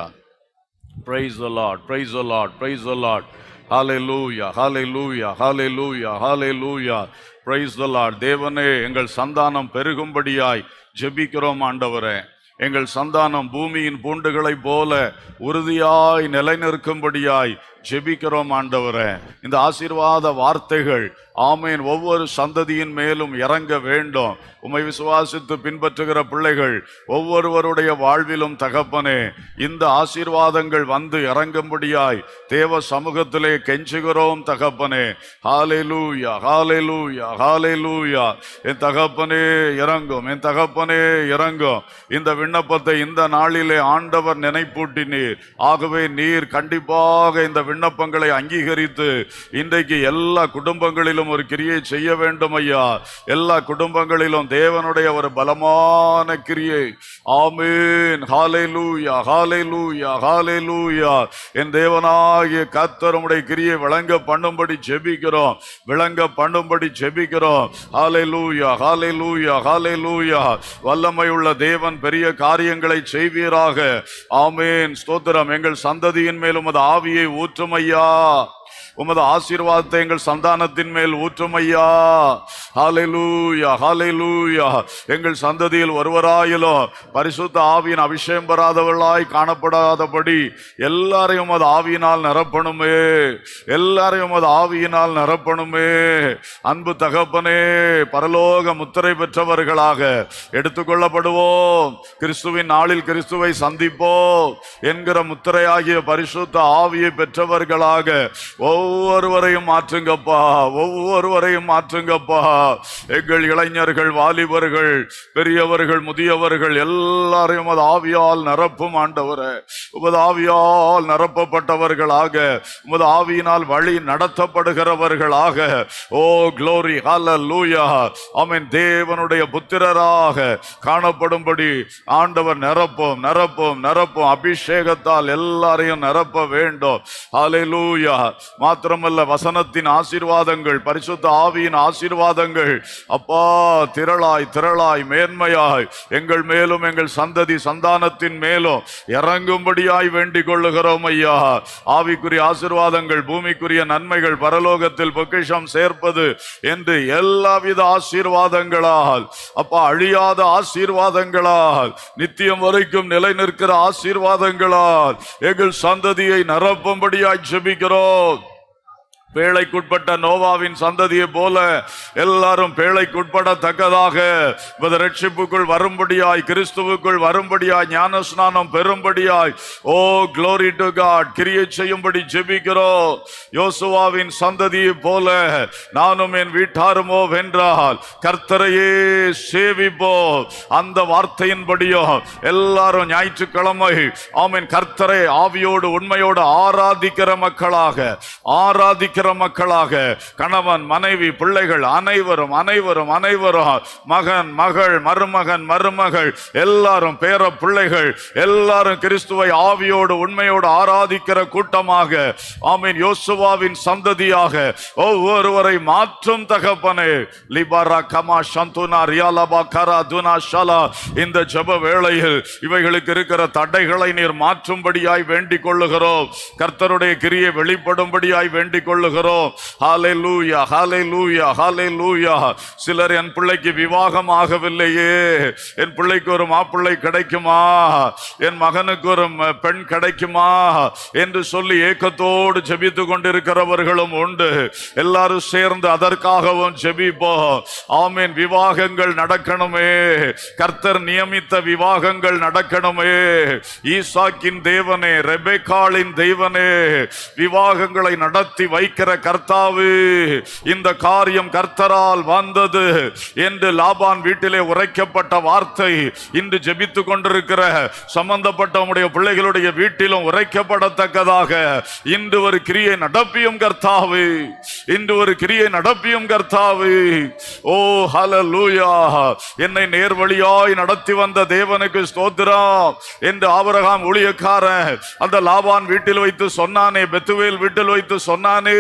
praise the lord praise the lord praise the lord hallelujah hallelujah hallelujah hallelujah praise the lord தேவனே எங்கள் சந்தானம் பெருகும்படியாய் ஜெபிக்கிறோம் ஆண்டவரே எங்கள் சந்தானம் பூமியின் பூண்டுகளைப் போல உறுதியாய் நிலைநிற்கும்படியாய் ஜெபிக்கிறோம் ஆண்டவரே இந்த ஆசீர்வாத வார்த்தைகள் ஆமேன் ஒவ்வொரு சந்ததியின் மேலும் இறங்க வேண்டும் உம்மை விசுவாசித்து பின்பற்றுகிற பிள்ளைகள் ஒவ்வொருவருடைய வாழ்விலும் தகப்பனே இந்த ஆசீர்வாதங்கள் வந்து இறங்கும்படியாய் தேவ சமூகத்திலே கெஞ்சுகிறோம் தகப்பனே ஹalleluya ஹalleluya ஹalleluya என் தகப்பனே இறங்கும் என் தகப்பனே இறங்கும் இந்த விண்ணப்பத்தை இந்த நாளிலே ஆண்டவர் நினைப்பூட்டினீர் ஆகவே நீர் கண்டிப்பாக இந்த விண்ணப்பங்களை அங்கீகரித்து இன்றைக்கு எல்லா குடும்பங்களிலும் ஒரு கிரியை செய்ய வேண்டும் ஐயா எல்லா குடும்பங்களிலும் தேவனுடைய ஒரு பலமான கிரியை ஆமீன் ஹalleluya ஹalleluya ஹalleluya என் தேவனாகிய கர்த்தர் உம்முடைய கிரியை விளங்க பண்ணும்படி ஜெபிக்கிறோம் விளங்க பண்ணும்படி ஜெபிக்கிறோம் ஹalleluya ஹalleluya ஹalleluya வல்லமை உள்ள தேவன் பெரிய காரியங்களை செய்வீராக ஆமேன் ஸ்தோத்திரம் எங்கள் சந்ததியின் மேல் உமது ஆவியை ஊற்றும் ஐயா உமது ஆசீர்வாதத்தை எங்கள் சந்தானத்தின் மேல் ஊற்றும் ஐயா ஹalleluya ஹalleluya எங்கள் சந்ததியில் ஒருவராயிலும் பரிசுத்த ஆவியின் அபிஷேகம் பெறாதவர்களாய் காணப்படாதபடி எல்லாரையும் அது ஆவியினால் நிரப்பணுமே எல்லாரையும் அது ஆவியினால் நிரப்பணுமே அன்பு தகப்பனே பரலோக முத்திரை பெற்றவர்களாக எடுத்துக்கொள்ளப்படுவோம் கிறிஸ்துவின் நாளில் கிறிஸ்துவை சந்திப்போம் என்கிற முத்திரையாகிய பரிசுத்த ஆவியை பெற்றவர்களாக ஒவ்வொருவரையும் மாற்றுங்கப்பா ஒவ்வொருவரையும் மாற்றுங்கப்பா எங்கள் இளைஞர்கள் வாலிபர்கள் பெரியவர்கள் முதியவர்கள் எல்லாரையும் அது ஆவியால் நிரப்பும் ஆண்டவரே உமது ஆவியால் நிரப்பப்பட்டவர்களாக உமது ஆவியினால் வழி நடத்தப்படுகிறவர்களாக ஓ க்ளோரி ஹalleluya ஆமென் தேவனுடைய புத்திரராக காணப்படும்படி ஆண்டவர் நிரப்பும் நிரப்பும் நிரப்பும் அபிஷேகத்தால் எல்லாரையும் நிரப்ப வேண்டும் ஹalleluya மாத்திரமல்ல வசனத்தின் ஆசீர்வாதங்கள் பரிசுத்த ஆவியின் ஆசீர்வாதங்கள் அப்பா திரளாய் திரளாய் மேன்மையாய் எங்கள் மேலும் எங்கள் சந்ததி சந்தானத்தின் மேலும் இறங்கும்படியாய் வேண்டிக் கொள்ளுகிறோம் ஐயா ஆவிக்குரிய ஆசீர்வாதங்கள் பூமிக்குரிய நன்மைகள் பரலோகத்தில் பொக்கிஷம் சேர்ப்பது என்று எல்லாவித ஆசீர்வாதங்களால் அப்பா அழியாத ஆசீர்வாதங்களால் நித்தியம் வரைக்கும் நிலை நிற்கிற ஆசீர்வாதங்களால் எங்கள் சந்ததியை நிரப்பும்படியாய் ஜெபிக்கிறோம் பேழைக்குட்பட்ட நோவாவின் சந்ததியை போல எல்லாரும் பேழைக்குட்படத்தக்கதாக இந்த ரட்சிப்புக்குள் வரும்படியாய் கிறிஸ்துவுக்குள் வரும்படியாய் ஞானஸ்நானம் பெறும்படியாய் ஓ glory டு காட் கிரியை செய்யும்படி ஜெபிக்கிறோம் யோசுவாவின் சந்ததியை போல நானும் என் வீட்டாருமோ வென்றால் கர்த்தரையே சேவிப்போம் அந்த வார்த்தையின்படியும் எல்லாரும் ஞாயிற்றுக்கிழமை ஆமென் கர்த்தரை ஆவியோடு உண்மையோடு ஆராதிக்கிற மக்களாக ஆராதிக்கிற மக்களாக கணவன் மனைவி பிள்ளைகள் அனைவரும் அனைவரும் அனைவரும் மகன் மகள் மருமகன் மருமகள் எல்லாரும் பேர பிள்ளைகள் எல்லாரும் கிறிஸ்துவை ஆவியோடு உண்மையோடு ஆராதிக்கிற கூட்டமாக ஆமீன் யோசுவாவின் சந்ததியாக ஒவ்வொருவரை மாற்றும் தகப்பனே லிபாரா கமா சந்துனா ரியாலபா கரா துனா ஷலா இந்த ஜெப வேளையில் இவைகளுக்கு இருக்கிற தடைகளை நீர் மாற்றும்படியாய் வேண்டிக் கொள்ளுகிறோம் கர்த்தருடைய கிரியை வெளிப்படும்படியாய் வேண்டிக் கொள்ளுகிறோம் ஹalleluya ஹalleluya ஹalleluya சிலர் என் பிள்ளைக்கு விவாகம் ஆகவில்லையே என் பிள்ளைக்கு ஒரு மாப்பிள்ளை கிடைக்குமா என் மகனுக்கு ஒரு ம- பெண் கிடைக்குமா என்று சொல்லி ஏக்கத்தோடு ஜெபித்து கொண்டிருக்கிறவர்களும் உண்டு எல்லாரும் சேர்ந்து அதற்காகவும் ஜெபிப்போம் ஆமீன் விவாகங்கள் நடக்கணுமே கர்த்தர் நியமித்த விவாகங்கள் நடக்கணுமே ஈசாக்கின் தேவனே ரெபெக்காளின் தெய்வனே விவாகங்களை நடத்தி வைக்கிற கர்த்தாவு இந்த காரியம் கர்த்தரால் வந்தது என்று லாபான் வீட்டிலே உரைக்கப்பட்ட வார்த்தை இன்று ஜெபித்து கொண்டிருக்கிற சம்பந்தப்பட்ட உம்முடைய பிள்ளைகளுடைய வீட்டிலும் உரைக்கப்படத்தக்கதாக இன்று ஒரு கிரியை நடப்பியும் கர்த்தாவு இன்று ஒரு கிரியை நடப்பியும் கர்த்தாவு ஓ ஹalleluya என்னை நேர்வழியாய் நடத்தி வந்த தேவனுக்கு ஸ்தோத்திரம் என்று ஆபிரகாம் ஊழியக்காரன் அந்த லாபான் வீட்டில் வைத்து சொன்னானே பெத்துவேல் வீட்டில் வைத்து சொன்னானே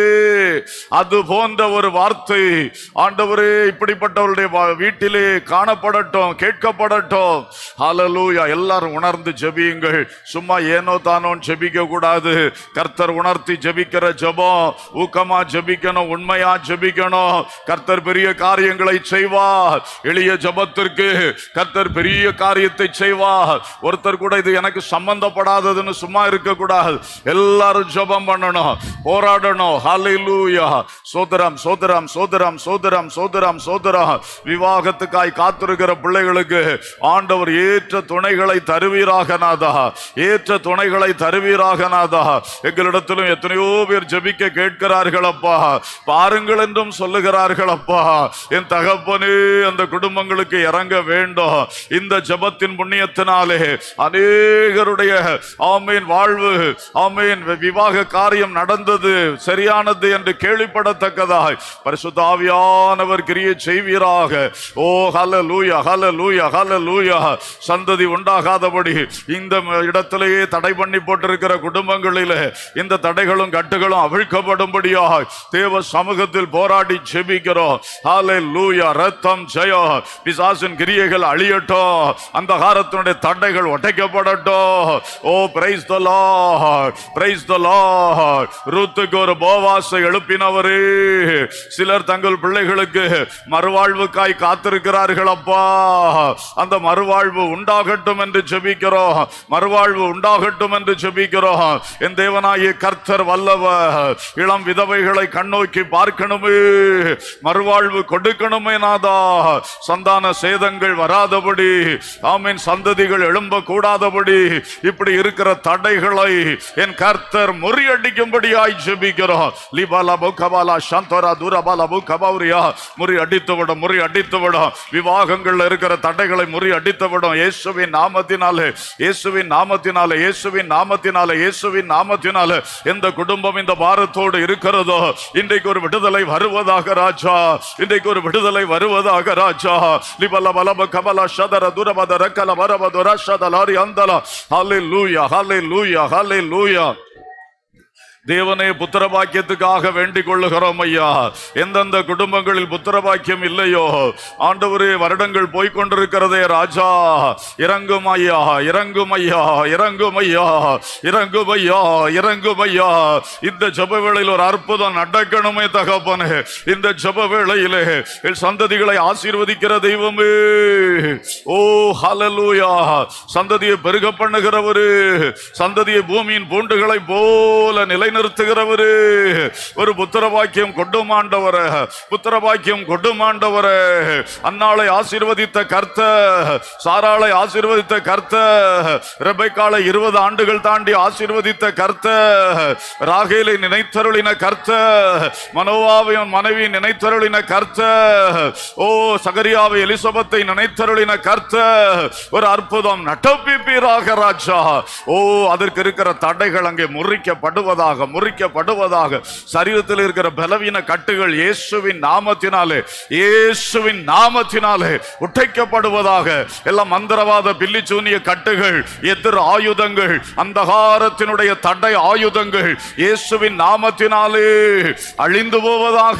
அது போன்ற ஒரு வார்த்தை ஆண்டவரே இப்படிப்பட்டவருடைய வா- வீட்டிலே காணப்படட்டும் கேட்கப்படட்டும் ஹalleluya எல்லாரும் உணர்ந்து ஜெபியுங்கள் சும்மா ஏனோ தானோ ஜெபிக்க கூடாது கர்த்தர் உணர்த்தி ஜெபிக்கிற ஜெபம் ஊக்கமா ஜெபிக்கணும் உண்மையா ஜெபிக்கணும் கர்த்தர் பெரிய காரியங்களை செய்வார் எளிய ஜெபத்திற்கு கர்த்தர் பெரிய காரியத்தை செய்வார் ஒருத்தர் கூட இது எனக்கு சம்பந்தப்படாததுன்னு சும்மா இருக்க கூடாது எல்லாரும் ஜெபம் பண்ணணும் போராடணும் ஹalleluya சோதரம் சோதரம் சோதரம் சோதரம் சோதரம் சோதரம் விவாகத்துக்காய் காத்திருக்கிற பிள்ளைகளுக்கு ஆண்டவர் ஏற்ற துணைகளை தருவீராக நாதா ஏற்ற துணைகளை தருவீராக நாதா எங்களிடத்திலும் எத்தனையோ பேர் ஜெபிக்க கேட்கிறார்கள் அப்பா பாருங்கள் என்றும் சொல்லுகிறார்கள் அப்பா என் தகப்பனே அந்த குடும்பங்களுக்கு இறங்க வேண்டும் இந்த ஜெபத்தின் புண்ணியத்தினாலே அநேகருடைய ஆமீன் வாழ்வு ஆமீன் விவாக காரியம் நடந்தது சரியானது என்று கேள்விப்படத்தக்கதாய் பரிசுத்த ஆவியானவர் கிரியை செய்வீராக ஓ ஹalleluya ஹalleluya ஹalleluya சந்ததி உண்டாகாதபடி இந்த இடத்திலேயே தடை பண்ணி போட்டிருக்கிற குடும்பங்களிலே இந்த தடைகளும் கட்டுகளும் அவிழ்க்கப்படும்படியாய் தேவ சமூகத்தில் போராடி ஜெபிக்கிறோம் ஹalleluya ரத்தம் ஜெயம் பிசாசின் கிரியைகள் அழியட்டும் அந்த காரத்தினுடைய தடைகள் உடைக்கப்படட்டும் oh praise the Lord praise the Lord ரூத்துக்கு ஒரு போவாசை எழுப்பினவரே சிலர் தங்கள் பிள்ளைகளுக்கு மறுவாழ்வுக்காய் காத்திருக்கிறார்கள் அப்பா அந்த மறுவாழ்வு உண்டாகட்டும் என்று ஜெபிக்கிறோம் மறுவாழ்வு உண்டாகட்டும் என்று ஜெபிக்கிறோம் என் தேவனாகிய கர்த்தர் வல்லவர் இளம் விதவைகளை கண்ணோக்கி பார்க்கணுமே மறுவாழ்வு கொடுக்கணுமே நாதா சந்தான சேதங்கள் வராதபடி ஆமீன் சந்ததிகள் எழும்ப கூடாதபடி இப்படி இருக்கிற தடைகளை என் கர்த்தர் முறியடிக்கும்படியாய் ஜெபிக்கிறோம் லிபாலா புகபாலா சந்தோரா தூரபாலா புகபௌரியா முறி அடித்து விடும் முறி அடித்து விடும் விவாகங்கள்ல இருக்கிற தடைகளை முறி அடித்து விடும் இயேசுவின் நாமத்தினாலே இயேசுவின் நாமத்தினாலே இயேசுவின் நாமத்தினாலே இயேசுவின் நாமத்தினாலே எந்த குடும்பம் இந்த பாரத்தோடு இருக்கிறதோ இன்றைக்கு ஒரு விடுதலை வருவதாக ராஜா இன்றைக்கு ஒரு விடுதலை வருவதாக ராஜா லிபல பலப கபல சதர துரபத ரக்கல வரப துரஷத லாரி அந்தல ஹalleluya ஹalleluya ஹalleluya தேவனே புத்திர பாக்கியத்துக்காக வேண்டிக் கொள்ளுகிறோம் ஐயா எந்தெந்த குடும்பங்களில் புத்திர பாக்கியம் இல்லையோ ஆண்டவரே வருடங்கள் போய்கொண்டிருக்கிறதே ராஜா இறங்கும் ஐயா இறங்கும் ஐயா இறங்கும் ஐயா இறங்கும் ஐயா இறங்கும் ஐயா இந்த ஜப வேளையில் ஒரு அற்புதம் நடக்கணுமே தகப்பனே இந்த ஜப வேளையிலே என் சந்ததிகளை ஆசீர்வதிக்கிற தெய்வமே ஓ ஹalleluya சந்ததியை பெருக பண்ணுகிறவரு சந்ததியை பூமியின் பூண்டுகளை போல நிலைநிறுத்துகிறவரு ஒரு புத்திர பாக்கியம் கொண்டுமாண்டவர புத்திர பாக்கியம் கொண்டுமாண்டவர அன்னாளை ஆசீர்வதித்த கர்த்த சாராளை ஆசீர்வதித்த கர்த்த ரெபைக்காலை இருபது ஆண்டுகள் தாண்டி ஆசீர்வதித்த கர்த்த ராகேலை நினைத்தருளின கர்த்த மனோவாவின் மனைவி நினைத்தருளின கர்த்த ஓ சகரியாவை எலிசபத்தை நினைத்தருளின கர்த்த ஒரு அற்புதம் நடப்பிப்பீராக ராஜா ஓ அதற்கு இருக்கிற தடைகள் அங்கே முறிக்கப்படுவதாக முறிக்கப்படுவதாக சரீரத்தில் இருக்கிற பலவீன கட்டுகள் இயேசுவின் நாமத்தினாலே இயேசுவின் நாமத்தினாலே உடைக்கப்படுவதாக எல்லாம் மந்திரவாத பில்லிச்சூனிய கட்டுகள் எதிர் ஆயுதங்கள் அந்தகாரத்தினுடைய தடை ஆயுதங்கள் இயேசுவின் நாமத்தினாலே அழிந்து போவதாக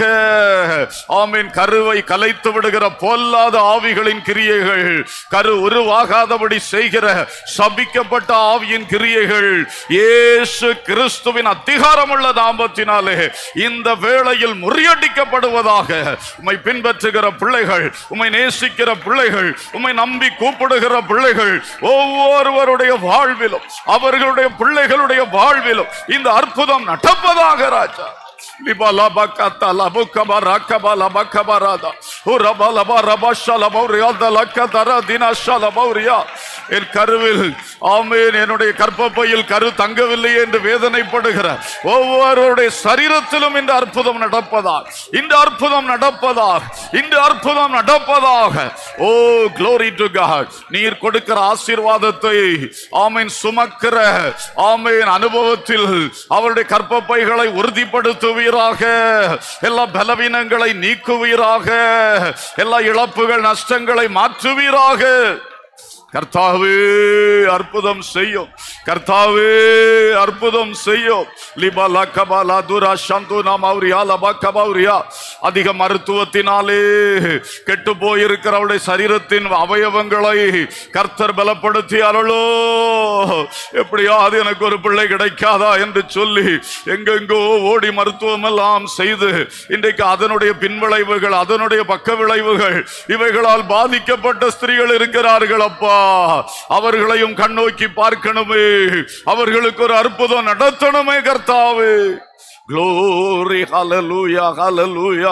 ஆமீன் கருவை கலைத்து விடுகிற பொல்லாத ஆவிகளின் கிரியைகள் கரு உருவாகாதபடி செய்கிற சபிக்கப்பட்ட ஆவியின் கிரியைகள் இயேசு கிறிஸ்துவின் அதிகாரமுள்ள நாமத்தினாலே இந்த வேளையில் முறியடிக்கப்படுவதாக உம்மை பின்பற்றுகிற பிள்ளைகள் உம்மை நேசிக்கிற பிள்ளைகள் உம்மை நம்பி கூப்பிடுகிற பிள்ளைகள் ஒவ்வொருவருடைய வாழ்விலும் அவர்களுடைய பிள்ளைகளுடைய வாழ்விலும் இந்த அற்புதம் நடப்பதாக ராஜா லிபலபகத்த லபுகப ரகப லபகபராதா உரப லப ரபஷ லபௌரியா தலக்கதர தினஷ லபௌரியா என் கருவில் ஆமேன் என்னுடைய கற்பப்பையில் கரு தங்கவில்லை என்று வேதனைப்படுகிற ஒவ்வொருவருடைய சரீரத்திலும் இந்த அற்புதம் நடப்பதாக இந்த அற்புதம் நடப்பதாக இந்த அற்புதம் நடப்பதாக ஓ glory to God நீர் கொடுக்கிற ஆசீர்வாதத்தை ஆமீன் சுமக்கிற ஆமீன் அனுபவத்தில் அவருடைய கற்பப்பைகளை உறுதிப்படுத்துவீராக எல்லா பலவீனங்களை நீக்குவீராக எல்லா இழப்புகள் நஷ்டங்களை மாற்றுவீராக கர்த்தாவே அற்புதம் செய்யும் கர்த்தாவே அற்புதம் செய்யும் லிபலா கபாலா துரா சந்து நாம் அவரியா லபா கபௌரியா அதிக மருத்துவத்தினாலே கெட்டு போயிருக்கிறவருடைய சரீரத்தின் அவயவங்களை கர்த்தர் பலப்படுத்தி அருளோ எப்படியாவது எனக்கு ஒரு பிள்ளை கிடைக்காதா என்று சொல்லி எங்கெங்கோ ஓடி மருத்துவம் எல்லாம் செய்து இன்றைக்கு அதனுடைய பின்விளைவுகள் அதனுடைய பக்க விளைவுகள் இவைகளால் பாதிக்கப்பட்ட ஸ்திரீகள் இருக்கிறார்கள் அப்பா அவர்களையும் கண்ணோக்கி பார்க்கணுமே அவர்களுக்கு ஒரு அற்புதம் நடத்தணுமே கர்த்தாவே க்ளோரி ஹalleluya ஹalleluya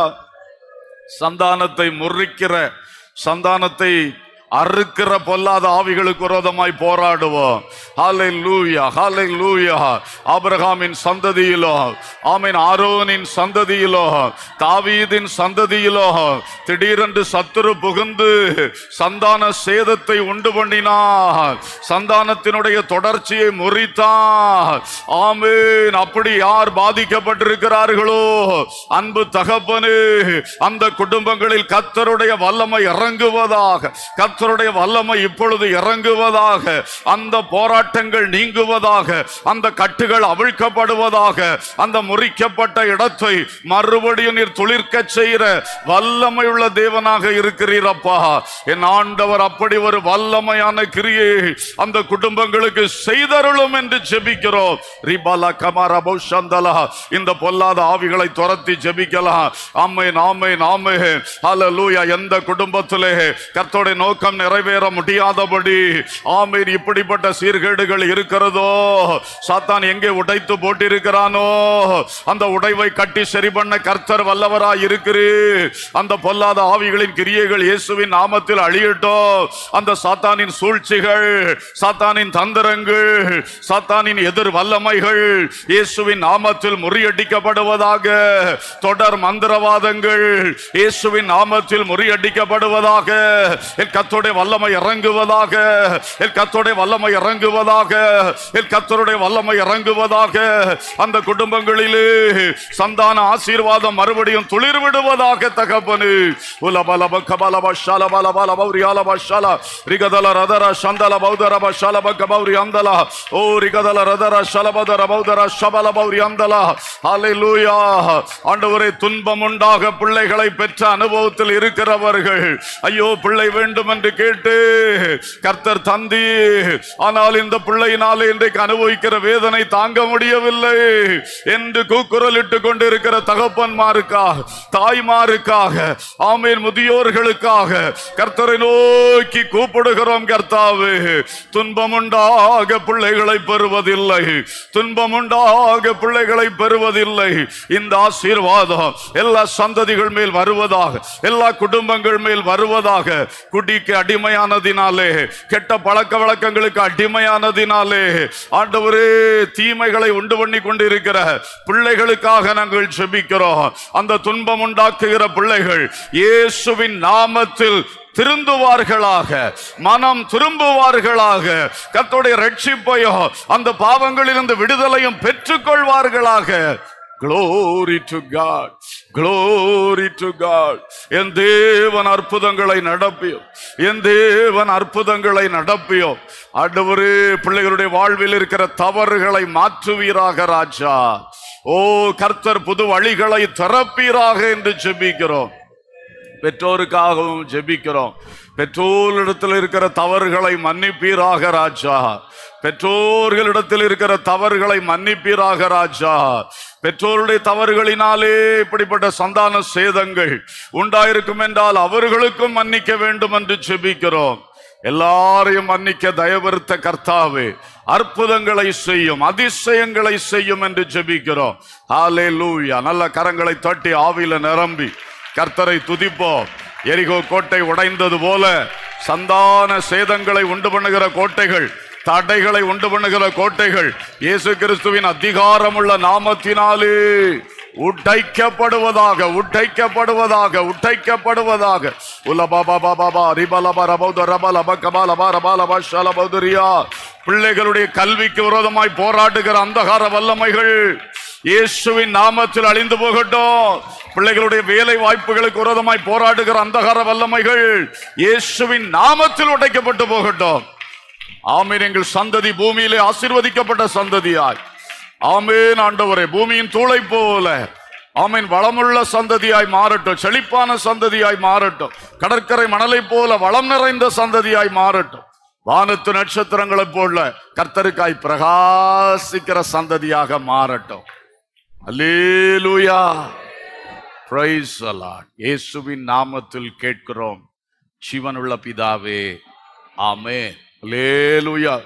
சந்தானத்தை முறிக்கிற சந்தானத்தை அறுக்கிற பொல்லாத ஆவிகளுக்கு விரோதமாய் போராடுவோம் ஹாலை லூயா ஹாலை லூயா ஆபிரகாமின் சந்ததியிலோ ஆமீன் ஆரோனின் சந்ததியிலோ தாவீதின் சந்ததியிலோ திடீரென்று சத்துரு புகுந்து சந்தான சேதத்தை உண்டு பண்ணினார் சந்தானத்தினுடைய தொடர்ச்சியை முறித்தார் ஆமீன் அப்படி யார் பாதிக்கப்பட்டிருக்கிறார்களோ அன்பு தகப்பனே அந்த குடும்பங்களில் கத்தருடைய வல்லமை இறங்குவதாக கத்தருடைய வல்லமை இப்பொழுது இறங்குவதாக அந்த போராட்டங்கள் நீங்குவதாக அந்த கட்டுகள் அவிழ்க்கப்படுவதாக அந்த முறிக்கப்பட்ட இடத்தை மறுபடியும் நீர் துளிர்க்க செய்கிற வல்லமையுள்ள தேவனாக இருக்கிறீரப்பா என் ஆண்டவர் அப்படி ஒரு வல்லமையான கிரியை அந்த குடும்பங்களுக்கு செய்தருளும் என்று ஜெபிக்கிறோம் ரிபாலா கமாரா பௌஷந்தலா இந்த பொல்லாத ஆவிகளை துரத்தி ஜெபிக்கலாம் ஆமே நாமே நாமே ஹalleluya எந்த குடும்பத்திலே கர்த்தருடைய நோக்கம் திட்டம் நிறைவேற முடியாதபடி ஆமீன் இப்படிப்பட்ட சீர்கேடுகள் இருக்கிறதோ சாத்தான் எங்கே உடைத்து போட்டிருக்கிறானோ அந்த உடைவை கட்டி சரி பண்ண கர்த்தர் வல்லவராய் இருக்கிறீர் அந்த பொல்லாத ஆவிகளின் கிரியைகள் இயேசுவின் நாமத்தில் அழியட்டும் அந்த சாத்தானின் சூழ்ச்சிகள் சாத்தானின் தந்திரங்கள் சாத்தானின் எதிர் வல்லமைகள் இயேசுவின் நாமத்தில் முறியடிக்கப்படுவதாக தொடர் மந்திரவாதங்கள் இயேசுவின் நாமத்தில் முறியடிக்கப்படுவதாக என் கத்தோடைய வல்லமை இறங்குவதாக என் கத்தோடைய வல்லமை இறங்குவதாக என் கத்தருடைய வல்லமை இறங்குவதாக அந்த குடும்பங்களிலே சந்தான ஆசீர்வாதம் மறுபடியும் துளிர் விடுவதாக தகப்பனு உலபலப கபலப ஷலபலபல பௌரியாலப ஷல ரிகதல ரதர சந்தல பௌதரப ஷலப கபௌரி அந்தல ஓ ரிகதல ரதர ஷலபதர பௌதர ஷபல பௌரி அந்தல ஹalleluya ஆண்டவரே துன்பம் உண்டாக பிள்ளைகளை பெற்ற அனுபவத்தில் இருக்கிறவர்கள் ஐயோ பிள்ளை வேண்டும் என்று கேட்டு கர்த்தர் தந்தி ஆனால் இந்த பிள்ளையினாலே இன்றைக்கு அனுபவிக்கிற வேதனை தாங்க முடியவில்லை என்று கூக்குரலிட்டு கொண்டிருக்கிற தகப்பன்மாருக்காக தாய்மாருக்காக ஆமீன் முதியோர்களுக்காக கர்த்தரை நோக்கி கூப்பிடுகிறோம் கர்த்தாவே துன்பம் உண்டாக பிள்ளைகளை பெறுவதில்லை துன்பம் உண்டாக பிள்ளைகளை பெறுவதில்லை இந்த ஆசீர்வாதம் எல்லா சந்ததிகள் மேல் வருவதாக எல்லா குடும்பங்கள் மேல் வருவதாக குடிக்கு அடிமையானதினாலே கெட்ட பழக்க வழக்கங்களுக்கு அடிமையானதினாலே ஆண்டவரே தீமைகளை உண்டு பண்ணி கொண்டிருக்கிற பிள்ளைகளுக்காக நாங்கள் செபிக்கிறோம் அந்த துன்பம் உண்டாக்குகிற பிள்ளைகள் இயேசுவின் நாமத்தில் திருந்துவார்களாக மனம் திரும்புவார்களாக கர்த்தருடைய ரட்சிப்பையும் அந்த பாவங்களிலிருந்து விடுதலையும் பெற்றுக்கொள்வார்களாக Glory to God. Glory to God. என் தேவன் அற்புதங்களை நடப்பியோ என் தேவன் அற்புதங்களை நடப்பியோ ஆண்டவரே பிள்ளைகளுடைய வாழ்வில் இருக்கிற தவறுகளை மாற்றுவீராக ராஜா ஓ கர்த்தர் புது வழிகளை திறப்பீராக என்று ஜெபிக்கிறோம் பெற்றோருக்காகவும் ஜெபிக்கிறோம் பெற்றோரிடத்தில் இருக்கிற தவறுகளை மன்னிப்பீராக ராஜா பெற்றோர்களிடத்தில் இருக்கிற தவறுகளை மன்னிப்பீராக ராஜா பெற்றோருடைய தவறுகளினாலே இப்படிப்பட்ட சந்தான சேதங்கள் உண்டாயிருக்கும் என்றால் அவர்களுக்கும் மன்னிக்க வேண்டும் என்று ஜெபிக்கிறோம் எல்லாரையும் மன்னிக்க தயவருத்த கர்த்தாவே அற்புதங்களை செய்யும் அதிசயங்களை செய்யும் என்று ஜெபிக்கிறோம் ஹாலே லூயா நல்ல கரங்களை தட்டி ஆவியில நிரம்பி கர்த்தரை துதிப்போம் எரிகோ கோட்டை உடைந்தது போல சந்தான சேதங்களை உண்டு பண்ணுகிற கோட்டைகள் தடைகளை உண்டு பண்ணுகிற கோட்டைகள் இயேசு கிறிஸ்துவின் அதிகாரமுள்ள நாமத்தினாலே உடைக்கப்படுவதாக உடைக்கப்படுவதாக உடைக்கப்படுவதாக உலபாபா பாபா ரிபலப ரபௌத ரபலப கபாலபா ரபாலபா ஷலபௌதரியா பிள்ளைகளுடைய கல்விக்கு விரோதமாய் போராடுகிற அந்தகார வல்லமைகள் இயேசுவின் நாமத்தில் அழிந்து போகட்டும் பிள்ளைகளுடைய வேலை வாய்ப்புகளுக்கு விரோதமாய் போராடுகிற அந்தகார வல்லமைகள் இயேசுவின் நாமத்தில் உடைக்கப்பட்டு போகட்டும் ஆமீன் எங்கள் சந்ததி பூமியிலே ஆசீர்வதிக்கப்பட்ட சந்ததியாய் ஆமேன் ஆண்டவரே பூமியின் தூளை போல ஆமீன் வளமுள்ள சந்ததியாய் மாறட்டும் செழிப்பான சந்ததியாய் மாறட்டும் கடற்கரை மணலை போல வளம் நிறைந்த சந்ததியாய் மாறட்டும் வானத்து நட்சத்திரங்களைப் போல கர்த்தருக்காய் பிரகாசிக்கிற சந்ததியாக மாறட்டும் அல்லேலூயா பிரைஸ் அலாட் இயேசுவின் நாமத்தில் கேட்கிறோம் சிவனுள்ள பிதாவே ஆமே லேலுயா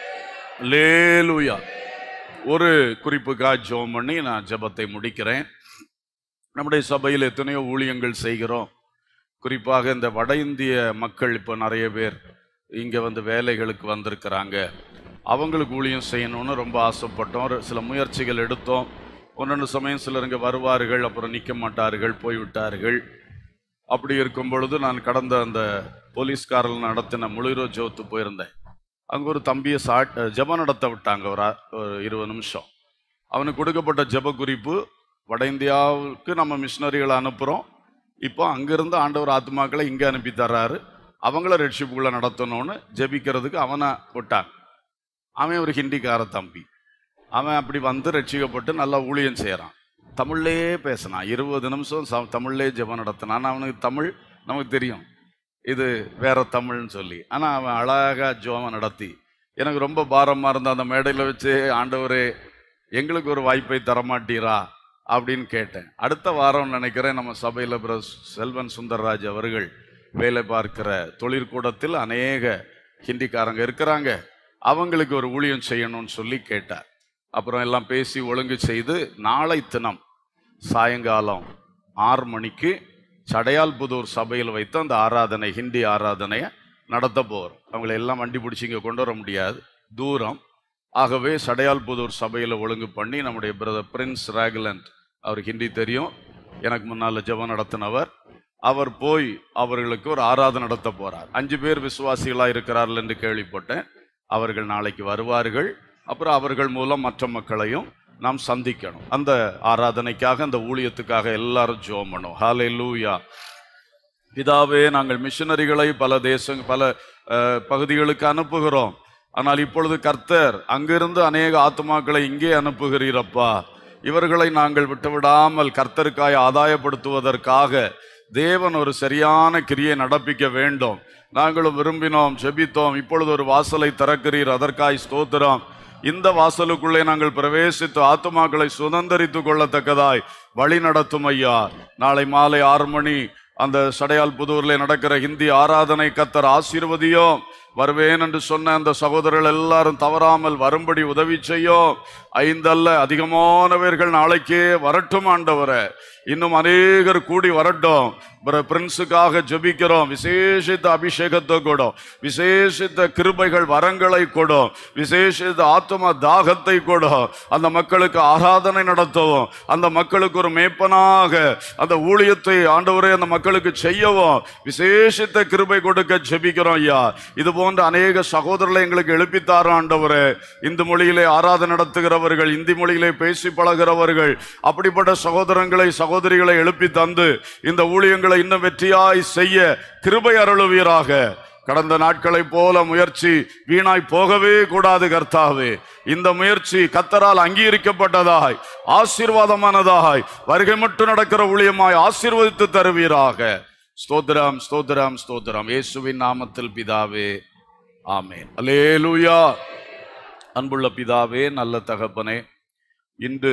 லேலுயா ஒரு குறிப்புக்காக ஜெபம் பண்ணி நான் ஜெபத்தை முடிக்கிறேன் நம்முடைய சபையில் எத்தனையோ ஊழியங்கள் செய்கிறோம் குறிப்பாக இந்த வட இந்திய மக்கள் இப்போ நிறைய பேர் இங்கே வந்து வேலைகளுக்கு வந்திருக்கிறாங்க அவங்களுக்கு ஊழியம் செய்யணும்னு ரொம்ப ஆசைப்பட்டோம் ஒரு சில முயற்சிகள் எடுத்தோம் ஒன்னொன்று சமயம் சிலர் இங்கே வருவார்கள் அப்புறம் நிற்க மாட்டார்கள் போய்விட்டார்கள் அப்படி இருக்கும் பொழுது நான் கடந்த அந்த போலீஸ்காரர்கள் நடத்தின முழுரோ ஜோத்து போயிருந்தேன் அங்கே ஒரு தம்பியை சாட் ஜெபம் நடத்த விட்டாங்க ஒரு அ- ஒரு இருபது நிமிஷம் அவனுக்கு கொடுக்கப்பட்ட ஜெப குறிப்பு வட இந்தியாவுக்கு நம்ம மிஷினரிகளை அனுப்புகிறோம் இப்போ அங்கிருந்து ஆண்டவர் ஆத்மாக்களை இங்கே அனுப்பி தர்றாரு அவங்கள ரெட்ஷிப்புக்குள்ளே நடத்தணும்னு ஜெபிக்கிறதுக்கு அவனை விட்டாங்க அவன் ஒரு ஹிந்திக்கார தம்பி அவன் அப்படி வந்து ரட்சிக்கப்பட்டு நல்லா ஊழியம் செய்கிறான் தமிழ்லேயே பேசினான் இருபது நிமிஷம் ச- தமிழ்லேயே ஜெபம் நடத்தினான் அவனுக்கு தமிழ் நமக்கு தெரியும் இது வேற தமிழ்னு சொல்லி ஆனால் அவன் அழகா ஜெபம் நடத்தி எனக்கு ரொம்ப பாரமாக இருந்த அந்த மேடையில் வச்சு ஆண்டவரே எங்களுக்கு ஒரு வாய்ப்பை தரமாட்டீரா அப்படின்னு கேட்டேன் அடுத்த வாரம் நினைக்கிறேன் நம்ம சபையில் பிற செல்வன் சுந்தர்ராஜ் அவர்கள் வேலை பார்க்கிற தொழிற்கூடத்தில் அநேக ஹிந்திக்காரங்க இருக்கிறாங்க அவங்களுக்கு ஒரு ஊழியம் செய்யணும்னு சொல்லி கேட்டார் அப்புறம் எல்லாம் பேசி ஒழுங்கு செய்து நாளை தினம் சாயங்காலம் ஆறு மணிக்கு சடையால்புதூர் சபையில் வைத்து அந்த ஆராதனை ஹிந்தி ஆராதனையை நடத்த போகிறோம் அவங்கள எல்லாம் வண்டி பிடிச்சி இங்கே கொண்டு வர முடியாது தூரம் ஆகவே சடையால்புதூர் சபையில் ஒழுங்கு பண்ணி நம்முடைய பிரதர் பிரின்ஸ் ராகுலண்ட் அவர் ஹிந்தி தெரியும் எனக்கு முன்னால் ஜெபம் நடத்தினவர் அவர் போய் அவர்களுக்கு ஒரு ஆராதனை நடத்த போறார் அஞ்சு பேர் விசுவாசிகளா இருக்கிறார்கள் என்று கேள்விப்பட்டேன் அவர்கள் நாளைக்கு வருவார்கள் அப்புறம் அவர்கள் மூலம் மற்ற மக்களையும் நாம் சந்திக்கணும் அந்த ஆராதனைக்காக அந்த ஊழியத்துக்காக எல்லாரும் ஜோம் பண்ணும் ஹாலே லூயா பிதாவே நாங்கள் மிஷனரிகளை பல தேசங் பல அஹ், பகுதிகளுக்கு அனுப்புகிறோம் ஆனால் இப்பொழுது கர்த்தர் அங்கிருந்து அநேக ஆத்துமாக்களை இங்கே அனுப்புகிறீரப்பா இவர்களை நாங்கள் விட்டுவிடாமல் கர்த்தருக்காய் ஆதாயப்படுத்துவதற்காக தேவன் ஒரு சரியான கிரியை நடப்பிக்க வேண்டும் நாங்களும் விரும்பினோம் ஜெபித்தோம் இப்பொழுது ஒரு வாசலை திறக்கிறீர் அதற்காய் ஸ்தோத்திரம் இந்த வாசலுக்குள்ளே நாங்கள் பிரவேசித்து ஆத்துமாக்களை சுதந்தரித்துக் கொள்ளத்தக்கதாய் வழி நடத்தும் ஐயா நாளை மாலை ஆறு மணி அந்த சடையால் புதூர்ல நடக்கிற ஹிந்தி ஆராதனை கத்தர் ஆசீர்வதியும் வருவேன் என்று சொன்ன அந்த சகோதரர்கள் எல்லாரும் தவறாமல் வரும்படி உதவி செய்யும் ஐந்தல்ல அதிகமானவர்கள் நாளைக்கே வரட்டும் ஆண்டவரே இன்னும் அநேகர் கூடி வரட்டும் பிற பிரின்ஸுக்காக ஜெபிக்கிறோம் விசேஷித்த அபிஷேகத்தை கொடும் விசேஷித்த கிருபைகள் வரங்களை கொடும் விசேஷித்த ஆத்ம தாகத்தை கொடும் அந்த மக்களுக்கு ஆராதனை நடத்தவும் அந்த மக்களுக்கு ஒரு மேய்ப்பனாக அந்த ஊழியத்தை ஆண்டவரே அந்த மக்களுக்கு செய்யவும் விசேஷித்த கிருபை கொடுக்க ஜெபிக்கிறோம் ஐயா இது போன்ற அநேக சகோதரர்களை எங்களுக்கு எழுப்பித்தார ஆண்டவரே இந்து மொழியிலே ஆராதனை நடத்துகிறவர்கள் இந்தி மொழியிலே பேசி பழகிறவர்கள் அப்படிப்பட்ட சகோதரங்களை சகோதரிகளை எழுப்பி தந்து இந்த ஊழியங்களை இன்னும் வெற்றியாய் செய்ய கிருபை அருளுவீராக கடந்த நாட்களைப் போல முயற்சி வீணாய் போகவே கூடாது கர்த்தாவே இந்த முயற்சி கத்தரால் அங்கீகரிக்கப்பட்டதாய் ஆசீர்வாதமானதாய் வருகை மட்டும் நடக்கிற ஊழியமாய் ஆசீர்வதித்து தருவீராக ஸ்தோத்திரம் ஸ்தோத்திரம் ஸ்தோத்திரம் இயேசுவின் நாமத்தில் பிதாவே ஆமென் அல்லேலூயா அன்புள்ள பிதாவே நல்ல தகப்பனே இன்று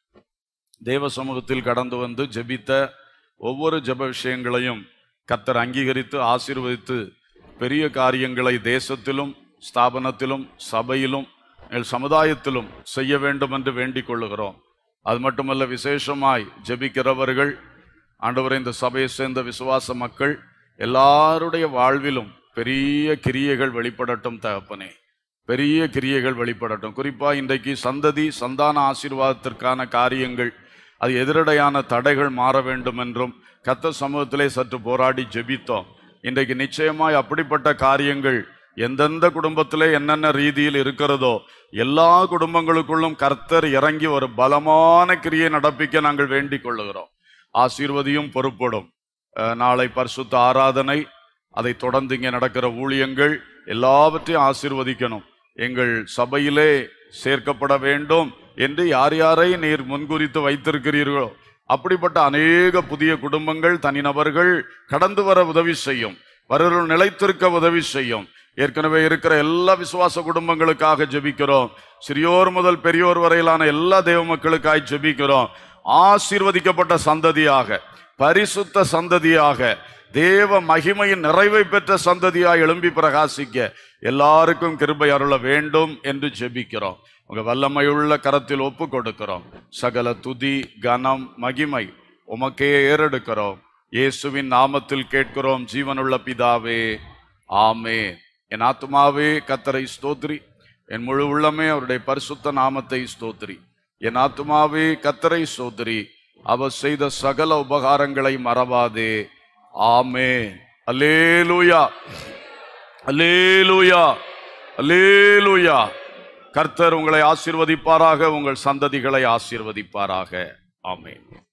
தேவ சமூகத்தில் கடந்து வந்து ஜெபித்த ஒவ்வொரு ஜெப விஷயங்களையும் கத்தர் அங்கீகரித்து ஆசீர்வதித்து பெரிய காரியங்களை தேசத்திலும் ஸ்தாபனத்திலும் சபையிலும் எங்கள் சமுதாயத்திலும் செய்ய வேண்டும் என்று வேண்டிக் கொள்ளுகிறோம் அது மட்டுமல்ல விசேஷமாய் ஜெபிக்கிறவர்கள் ஆண்டவரை இந்த சபையை சேர்ந்த விசுவாச மக்கள் எல்லாருடைய வாழ்விலும் பெரிய கிரியைகள் வெளிப்படட்டும் தகப்பனே பெரிய கிரியைகள் வெளிப்படட்டும் குறிப்பா இன்றைக்கு சந்ததி சந்தான ஆசீர்வாதத்திற்கான காரியங்கள் அது எதிரடையான தடைகள் மாற வேண்டும் என்றும் கத்த சமூகத்திலே சற்று போராடி ஜெபித்தோம் இன்றைக்கு நிச்சயமாய் அப்படிப்பட்ட காரியங்கள் எந்தெந்த குடும்பத்திலே என்னென்ன ரீதியில் இருக்கிறதோ எல்லா குடும்பங்களுக்குள்ளும் கர்த்தர் இறங்கி ஒரு பலமான கிரியை நடப்பிக்க நாங்கள் வேண்டிக் கொள்ளுகிறோம் ஆசீர்வதியும் பொறுப்படும் அஹ், நாளை பரிசுத்த ஆராதனை அதை தொடர்ந்து இங்கே நடக்கிற ஊழியங்கள் எல்லாவற்றையும் ஆசீர்வதிக்கணும் எங்கள் சபையிலே சேர்க்கப்பட வேண்டும் என்று யார் யாரை நீர் முன்குறித்து வைத்திருக்கிறீர்களோ அப்படிப்பட்ட அநேக புதிய குடும்பங்கள் தனிநபர்கள் கடந்து வர உதவி செய்யும் வருகிற நிலைத்திருக்க உதவி செய்யும் ஏற்கனவே இருக்கிற எல்லா விசுவாச குடும்பங்களுக்காக ஜெபிக்கிறோம் சிறியோர் முதல் பெரியோர் வரையிலான எல்லா தேவ மக்களுக்காய் ஜெபிக்கிறோம் ஆசீர்வதிக்கப்பட்ட சந்ததியாக பரிசுத்த சந்ததியாக தேவ மகிமையின் நிறைவை பெற்ற சந்ததியாய் எழும்பி பிரகாசிக்க எல்லாருக்கும் கிருபை அருள வேண்டும் என்று ஜெபிக்கிறோம் உங்க வல்லமையுள்ள கரத்தில் ஒப்பு கொடுக்கிறோம் சகல துதி கனம் மகிமை உமக்கே ஏறெடுக்கிறோம் இயேசுவின் நாமத்தில் கேட்கிறோம் ஜீவனுள்ள பிதாவே ஆமே என் ஆத்துமாவே கத்தரை ஸ்தோத்ரி என் முழு உள்ளமே அவருடைய பரிசுத்த நாமத்தை ஸ்தோத்ரி என் ஆத்துமாவே கத்தரை ஸ்தோத்ரி அவர் செய்த சகல உபகாரங்களை மறவாதே ஆமே அல்லேலூயா அல்லேலூயா அல்லேலூயா கர்த்தர் உங்களை ஆசீர்வதிப்பாராக உங்கள் சந்ததிகளை ஆசீர்வதிப்பாராக ஆமென்